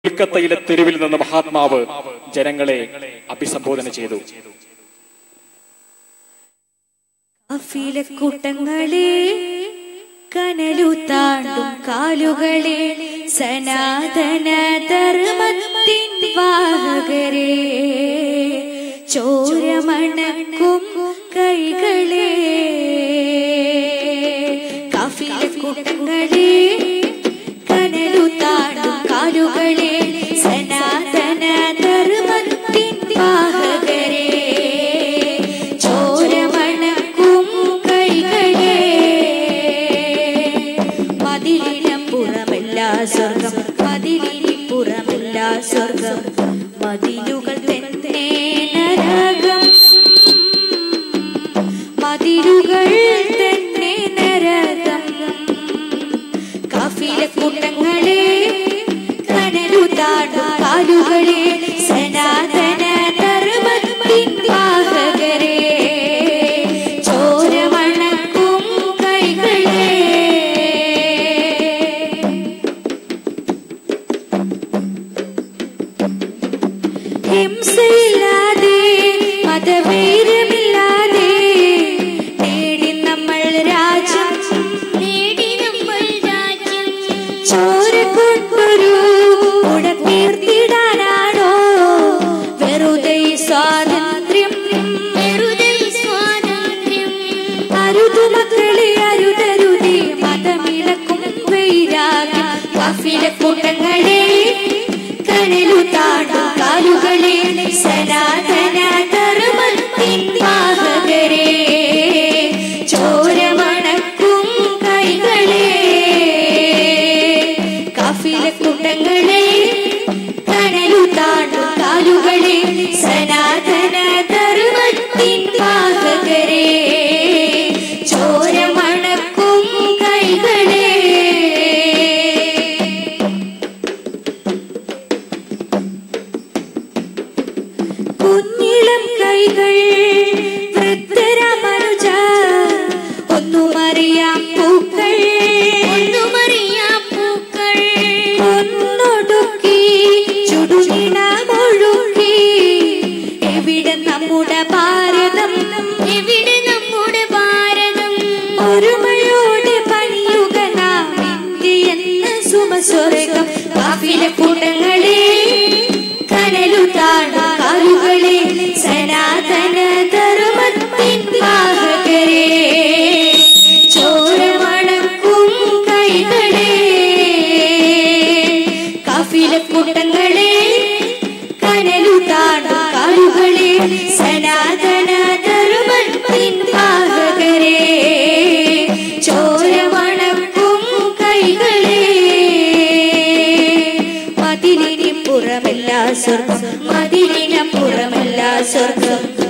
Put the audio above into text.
കൊൽക്കത്തയിലെ തെരുവിൽ നിന്ന് മഹാത്മാവ് ജനങ്ങളെ അഭിസംബോധന ചെയ്തു കൂട്ടങ്ങളെ കനലു താണ്ടും കാലുകളെ സനാതന ധർമ്മത്തിൻ വാഹകരെ ചോരമണക്കും കൈകളെ കാഫിലെ കൂട്ടങ്ങളെ കനലു താണ്ടും കാലുകളെ സനാതന ധർമ്മത്തിൻ വാഹകരെ ചോരമണക്കും കൈകളെ മതിലിനപ്പുറമല്ല സ്വർഗം മതിലിനിപ്പുറമല്ല സ്വർഗം മതിലുകൾ തന്നെ നരകം മതിലുകൾ തന്നെ നരകം കാഫിലെ കൂട്ടങ്ങളെ കനലു താടും കാലുകളെ സനാതന ധർമ്മത്തിൻ വാഹകരെ ചോരമണക്കും കൈകളെ ഹിംസയില്ലാതെ മതവൈരമില്ലാതെ നേടി നമ്മൾ രാജ്യം നേടി നമ്മൾ രാജ്യം ചോര കൊണ്ടൊരു ഉടത്തീർത്തിടാനാണോ വെറുതെ ഈ സ്വാതന്ത്ര്യം വെറുതെ ഈ സ്വാതന്ത്ര്യം അരുതു മക്കളെ അരുതരുതേ മതമിളക്കും വൈരാഗ്യം കഫിലെ കൂട്ടങ്ങളെ കനലു താടും കാലുകളെ സനാതന ധർമ്മത്തിൻ വാഹകരെ ചോരമണക്കും കൈകളെ കാഫിലെ കൂട്ടങ്ങളെ കനലു താടും കാലുകളെ സനാതന ധർമ്മത്തിൻ വാഹകരെ ചോരമണക്കും കൈകളെ കുഞ്ഞിളം കൈകൾ വൃദ്ധരമനുജ ഒന്നുമറിയാം പൂക്കൾ ഒന്നുമറിയാം പൂക്കൾ ഒന്നൊടുക്കി ചുടുനിണമൊഴുക്കി എവിടെ നമ്മുടെ ഭാരതം എവിടെ നമ്മുടെ ഭാരതം ഒരുമയോടെ പണിയുക നാം ഇന്ത്യ എന്ന സുമസ്വർഗം കാഫിലെ കൂട്ടങ്ങളെ കനലു താണു കാലുകളെ സനാതന ധർമ്മത്തിൻ വാഹകരെ ചോരമണക്കും കൈകളെ കാഫിലെ കൂട്ടങ്ങളെ കനലു താണു കാലുകളെ സനാതന ധർമ്മത്തിൻ വാഹകരെ ചോരമണക്കും കൈകളെ മതിലിന് പുറമല്ല സ്വർഗം മതിലിന് പുറമല്ല സ്വർഗം